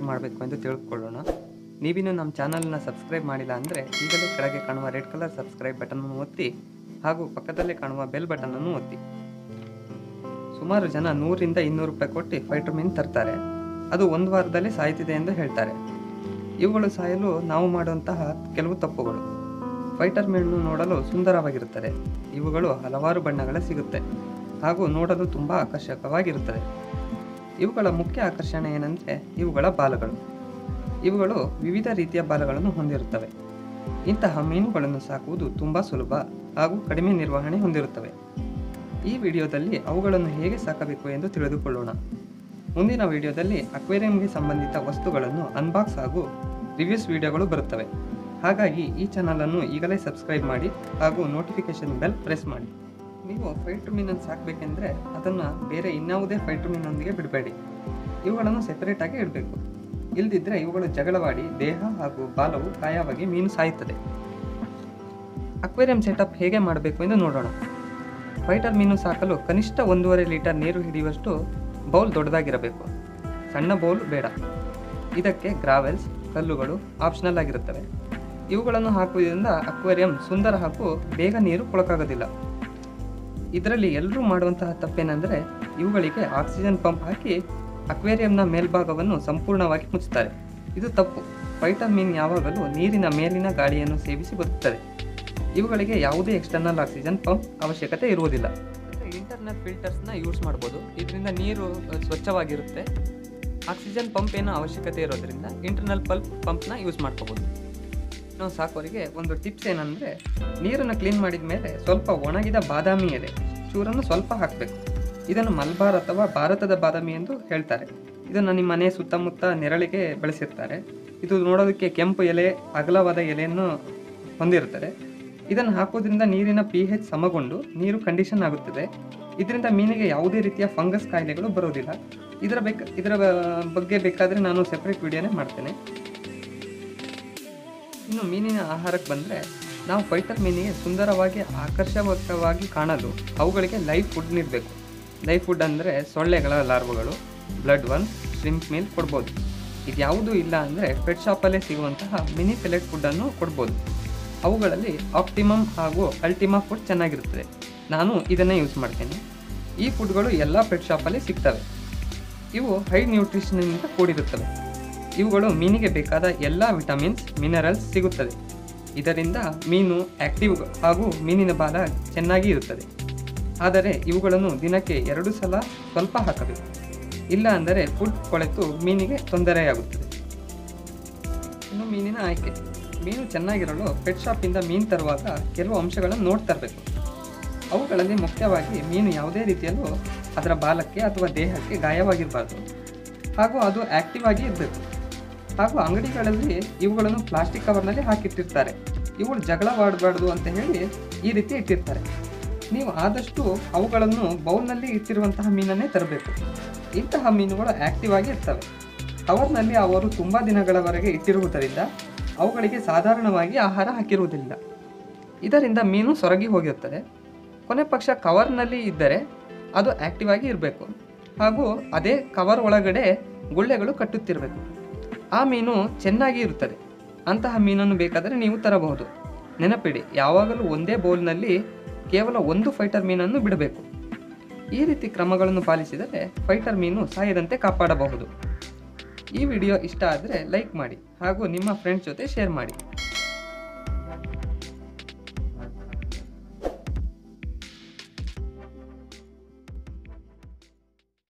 ಮಾಡಬೇಕು ಎಂದು ತಿಳ್ಕೊಳ್ಳೋಣ ನೀವಿನ್ನೂ ನಮ್ಮ ಚಾನಲ್ನ ಸಬ್ಸ್ಕ್ರೈಬ್ ಮಾಡಿಲ್ಲ ಅಂದರೆ ಈಗಲೇ ಕೆಳಗೆ ಕಾಣುವ ರೆಡ್ ಕಲರ್ ಸಬ್ಸ್ಕ್ರೈಬ್ ಬಟನನ್ನು ಒತ್ತಿ ಹಾಗೂ ಪಕ್ಕದಲ್ಲೇ ಕಾಣುವ ಬೆಲ್ ಬಟನನ್ನು ಒತ್ತಿ ಸುಮಾರು ಜನ ನೂರಿಂದ ಇನ್ನೂರು ರೂಪಾಯಿ ಕೊಟ್ಟು ಫೈಟರ್ ಮೀನ್ ತರ್ತಾರೆ ಅದು ಒಂದು ವಾರದಲ್ಲಿ ಸಾಯ್ತಿದೆ ಎಂದು ಹೇಳ್ತಾರೆ ಇವುಗಳು ಸಾಯಲು ನಾವು ಮಾಡುವಂತಹ ಕೆಲವು ತಪ್ಪುಗಳು ಫೈಟರ್ ಮೀನು ನೋಡಲು ಸುಂದರವಾಗಿರುತ್ತದೆ ಇವುಗಳು ಹಲವಾರು ಬಣ್ಣಗಳ ಸಿಗುತ್ತೆ ಹಾಗೂ ನೋಡಲು ತುಂಬ ಆಕರ್ಷಕವಾಗಿರುತ್ತದೆ ಇವುಗಳ ಮುಖ್ಯ ಆಕರ್ಷಣೆ ಏನೆಂದರೆ ಇವುಗಳ ಬಾಲಗಳು ಇವುಗಳು ವಿವಿಧ ರೀತಿಯ ಬಾಲಗಳನ್ನು ಹೊಂದಿರುತ್ತವೆ ಇಂತಹ ಮೀನುಗಳನ್ನು ಸಾಕುವುದು ತುಂಬ ಸುಲಭ ಹಾಗೂ ಕಡಿಮೆ ನಿರ್ವಹಣೆ ಹೊಂದಿರುತ್ತವೆ ಈ ವಿಡಿಯೋದಲ್ಲಿ ಅವುಗಳನ್ನು ಹೇಗೆ ಸಾಕಬೇಕು ಎಂದು ತಿಳಿದುಕೊಳ್ಳೋಣ ಮುಂದಿನ ವಿಡಿಯೋದಲ್ಲಿ ಅಕ್ವೇರಿಯಂಗೆ ಸಂಬಂಧಿತ ವಸ್ತುಗಳನ್ನು ಅನ್ಬಾಕ್ಸ್ ಹಾಗೂ ರಿವ್ಯೂಸ್ ವಿಡಿಯೋಗಳು ಬರುತ್ತವೆ ಹಾಗಾಗಿ ಈ ಚಾನಲನ್ನು ಈಗಲೇ ಸಬ್ಸ್ಕ್ರೈಬ್ ಮಾಡಿ ಹಾಗೂ ನೋಟಿಫಿಕೇಶನ್ ಬೆಲ್ ಪ್ರೆಸ್ ಮಾಡಿ ನೀವು ಫೈಟರ್ ಮೀನನ್ನು ಸಾಕಬೇಕೆಂದರೆ ಅದನ್ನು ಬೇರೆ ಇನ್ಯಾವುದೇ ಫೈಟರ್ ಮೀನೊಂದಿಗೆ ಬಿಡಬೇಡಿ ಇವುಗಳನ್ನು ಸೆಪರೇಟಾಗಿ ಇಡಬೇಕು ಇಲ್ಲದಿದ್ದರೆ ಇವುಗಳು ಜಗಳವಾಡಿ ದೇಹ ಹಾಗೂ ಬಾಲವು ಗಾಯವಾಗಿ ಮೀನು ಸಾಯುತ್ತದೆ ಅಕ್ವೇರಿಯಂ ಸೆಟಪ್ ಹೇಗೆ ಮಾಡಬೇಕು ಎಂದು ನೋಡೋಣ ಫೈಟರ್ ಮೀನು ಸಾಕಲು ಕನಿಷ್ಠ ಒಂದೂವರೆ ಲೀಟರ್ ನೀರು ಹಿಡಿಯುವಷ್ಟು ಬೌಲ್ ದೊಡ್ಡದಾಗಿರಬೇಕು ಸಣ್ಣ ಬೌಲ್ ಬೇಡ ಇದಕ್ಕೆ ಗ್ರಾವೆಲ್ಸ್ ಕಲ್ಲುಗಳು ಆಪ್ಷನಲ್ ಆಗಿರುತ್ತವೆ ಇವುಗಳನ್ನು ಹಾಕುವುದರಿಂದ ಅಕ್ವೇರಿಯಂ ಸುಂದರ ಹಾಗೂ ಬೇಗ ನೀರು ಕೊಳಕಾಗೋದಿಲ್ಲ ಇದರಲ್ಲಿ ಎಲ್ಲರೂ ಮಾಡುವಂತಹ ತಪ್ಪೇನೆಂದರೆ ಇವುಗಳಿಗೆ ಆಕ್ಸಿಜನ್ ಪಂಪ್ ಹಾಕಿ ಅಕ್ವೇರಿಯಂನ ಮೇಲ್ಭಾಗವನ್ನು ಸಂಪೂರ್ಣವಾಗಿ ಮುಚ್ಚುತ್ತಾರೆ ಇದು ತಪ್ಪು ಫೈಟರ್ ಮೀನ್ ಯಾವಾಗಲೂ ನೀರಿನ ಮೇಲಿನ ಗಾಳಿಯನ್ನು ಸೇವಿಸಿ ಬದುಕುತ್ತದೆ ಇವುಗಳಿಗೆ ಯಾವುದೇ ಎಕ್ಸ್ಟರ್ನಲ್ ಆಕ್ಸಿಜನ್ ಪಂಪ್ ಅವಶ್ಯಕತೆ ಇರುವುದಿಲ್ಲ ಇಂಟರ್ನಲ್ ಫಿಲ್ಟರ್ಸ್ನ ಯೂಸ್ ಮಾಡ್ಬೋದು ಇದರಿಂದ ನೀರು ಅ, ಸ್ವಚ್ಛವಾಗಿರುತ್ತೆ ಆಕ್ಸಿಜನ್ ಪಂಪ್ ಏನೋ ಅವಶ್ಯಕತೆ ಇರೋದ್ರಿಂದ ಇಂಟರ್ನಲ್ ಪಲ್ಪ್ ಪಂಪ್ನ ಯೂಸ್ ಮಾಡ್ಕೋಬೋದು ನಾವು ಸಾಕೋರಿಗೆ ಒಂದು ಟಿಪ್ಸ್ ಏನಂದರೆ ನೀರನ್ನು ಕ್ಲೀನ್ ಮಾಡಿದ ಮೇಲೆ ಸ್ವಲ್ಪ ಒಣಗಿದ ಬಾದಾಮಿ ಎಲೆ ಚೂರನ್ನು ಸ್ವಲ್ಪ ಹಾಕಬೇಕು ಇದನ್ನು ಮಲ್ಬಾರ್ ಅಥವಾ ಭಾರತದ ಬಾದಾಮಿ ಎಂದು ಹೇಳ್ತಾರೆ ಇದನ್ನು ನಿಮ್ಮ ಮನೆ ಸುತ್ತಮುತ್ತ ನೆರಳಿಗೆ ಬೆಳೆಸಿರ್ತಾರೆ ಇದು ನೋಡೋದಕ್ಕೆ ಕೆಂಪು ಎಲೆ ಅಗಲವಾದ ಎಲೆಯನ್ನು ಹೊಂದಿರುತ್ತದೆ ಇದನ್ನು ಹಾಕೋದ್ರಿಂದ ನೀರಿನ ಪಿ ಹೆಚ್ ಸಮಗೊಂಡು ನೀರು ಕಂಡೀಷನ್ ಆಗುತ್ತದೆ ಇದರಿಂದ ಮೀನಿಗೆ ಯಾವುದೇ ರೀತಿಯ ಫಂಗಸ್ ಕಾಯಿಲೆಗಳು ಬರೋದಿಲ್ಲ ಇದರ ಬೇಕ ಇದರ ಬ- ಬಗ್ಗೆ ಬೇಕಾದರೆ ನಾನು ಸೆಪ್ರೇಟ್ ವಿಡಿಯೋನೇ ಮಾಡ್ತೇನೆ ಇನ್ನು ಮೀನಿನ ಆಹಾರಕ್ಕೆ ಬಂದರೆ ನಾವು ಫೈಟರ್ ಮೀನಿಗೆ ಸುಂದರವಾಗಿ ಆಕರ್ಷಕವಾಗಿ ಕಾಣಲು ಅವುಗಳಿಗೆ ಲೈವ್ ಫುಡ್ ನೀಡಬೇಕು ಲೈವ್ ಫುಡ್ ಅಂದರೆ ಸೊಳ್ಳೆಗಳ ಲಾರ್ವಗಳು ಬ್ಲಡ್ ಒನ್ ಶ್ರಿಂಪ್ ಮೀಲ್ ಕೊಡ್ಬೋದು ಇದ್ಯಾವುದೂ ಇಲ್ಲ ಅಂದರೆ ಪೆಟ್ ಶಾಪಲ್ಲೇ ಸಿಗುವಂತಹ ಮಿನಿ ಪೆಲೆಟ್ ಫುಡ್ಡನ್ನು ಕೊಡ್ಬೋದು ಅವುಗಳಲ್ಲಿ ಆಪ್ಟಿಮಮ್ ಹಾಗೂ ಅಲ್ಟಿಮಾ ಫುಡ್ ಚೆನ್ನಾಗಿರುತ್ತದೆ ನಾನು ಇದನ್ನೇ ಯೂಸ್ ಮಾಡ್ತೇನೆ ಈ ಫುಡ್ಗಳು ಎಲ್ಲ ಪೆಟ್ ಶಾಪಲ್ಲಿ ಸಿಗ್ತವೆ ಇವು ಹೈ ನ್ಯೂಟ್ರಿಷನ್ನಿಂದ ಕೂಡಿರುತ್ತವೆ ಇವುಗಳು ಮೀನಿಗೆ ಬೇಕಾದ ಎಲ್ಲ ವಿಟಮಿನ್ಸ್ ಮಿನರಲ್ಸ್ ಸಿಗುತ್ತದೆ ಇದರಿಂದ ಮೀನು ಆಕ್ಟಿವ್ ಹಾಗೂ ಮೀನಿನ ಬಾಲ ಚೆನ್ನಾಗಿ ಇರುತ್ತದೆ ಆದರೆ ಇವುಗಳನ್ನು ದಿನಕ್ಕೆ ಎರಡು ಸಲ ಸ್ವಲ್ಪ ಹಾಕಬೇಕು ಇಲ್ಲ ಅಂದರೆ ಫುಡ್ ಕೊಳೆತು ಮೀನಿಗೆ ತೊಂದರೆಯಾಗುತ್ತದೆ ಇನ್ನು ಮೀನಿನ ಆಯ್ಕೆ ಮೀನು ಚೆನ್ನಾಗಿರಲು ಪೆಟ್ ಶಾಪಿಂದ ಮೀನು ತರುವಾಗ ಕೆಲವು ಅಂಶಗಳನ್ನು ನೋಡ್ತರಬೇಕು ಅವುಗಳಲ್ಲಿ ಮುಖ್ಯವಾಗಿ ಮೀನು ಯಾವುದೇ ರೀತಿಯಲ್ಲೂ ಅದರ ಬಾಲಕ್ಕೆ ಅಥವಾ ದೇಹಕ್ಕೆ ಗಾಯವಾಗಿರಬಾರ್ದು ಹಾಗೂ ಅದು ಆಕ್ಟಿವ್ ಆಗಿ ಇರಬೇಕು ಹಾಗೂ ಅಂಗಡಿಗಳಲ್ಲಿ ಇವುಗಳನ್ನು ಪ್ಲಾಸ್ಟಿಕ್ ಕವರ್ನಲ್ಲಿ ಹಾಕಿಟ್ಟಿರ್ತಾರೆ ಇವುಗಳು ಜಗಳವಾಡಬಾರ್ದು ಅಂತ ಹೇಳಿ ಈ ರೀತಿ ಇಟ್ಟಿರ್ತಾರೆ ನೀವು ಆದಷ್ಟು ಅವುಗಳನ್ನು ಬೌಲ್ನಲ್ಲಿ ಇಟ್ಟಿರುವಂತಹ ಮೀನನ್ನೇ ತರಬೇಕು ಇಂತಹ ಮೀನುಗಳು ಆಕ್ಟಿವ್ ಆಗಿ ಇರ್ತವೆ ಕವರ್ನಲ್ಲಿ ಅವರು ತುಂಬ ದಿನಗಳವರೆಗೆ ಇಟ್ಟಿರುವುದರಿಂದ ಅವುಗಳಿಗೆ ಸಾಧಾರಣವಾಗಿ ಆಹಾರ ಹಾಕಿರುವುದಿಲ್ಲ ಇದರಿಂದ ಮೀನು ಸೊರಗಿ ಹೋಗಿರುತ್ತದೆ ಕೊನೆ ಪಕ್ಷ ಕವರ್ನಲ್ಲಿ ಇದ್ದರೆ ಅದು ಆಕ್ಟಿವ್ ಆಗಿ ಇರಬೇಕು ಹಾಗೂ ಅದೇ ಕವರ್ ಒಳಗಡೆ ಗುಳ್ಳೆಗಳು ಕಟ್ಟುತ್ತಿರಬೇಕು ಆ ಮೀನು ಚೆನ್ನಾಗಿ ಇರುತ್ತದೆ ಅಂತಹ ಮೀನನ್ನು ಬೇಕಾದರೆ ನೀವು ತರಬಹುದು ನೆನಪಿಡಿ ಯಾವಾಗಲೂ ಒಂದೇ ಬೌಲ್ನಲ್ಲಿ ಕೇವಲ ಒಂದು ಫೈಟರ್ ಮೀನನ್ನು ಬಿಡಬೇಕು ಈ ರೀತಿ ಕ್ರಮಗಳನ್ನು ಪಾಲಿಸಿದರೆ ಫೈಟರ್ ಮೀನು ಸಾಯದಂತೆ ಕಾಪಾಡಬಹುದು ಈ ವಿಡಿಯೋ ಇಷ್ಟ ಆದರೆ ಲೈಕ್ ಮಾಡಿ ಹಾಗೂ ನಿಮ್ಮ ಫ್ರೆಂಡ್ಸ್ ಜೊತೆ ಶೇರ್ ಮಾಡಿ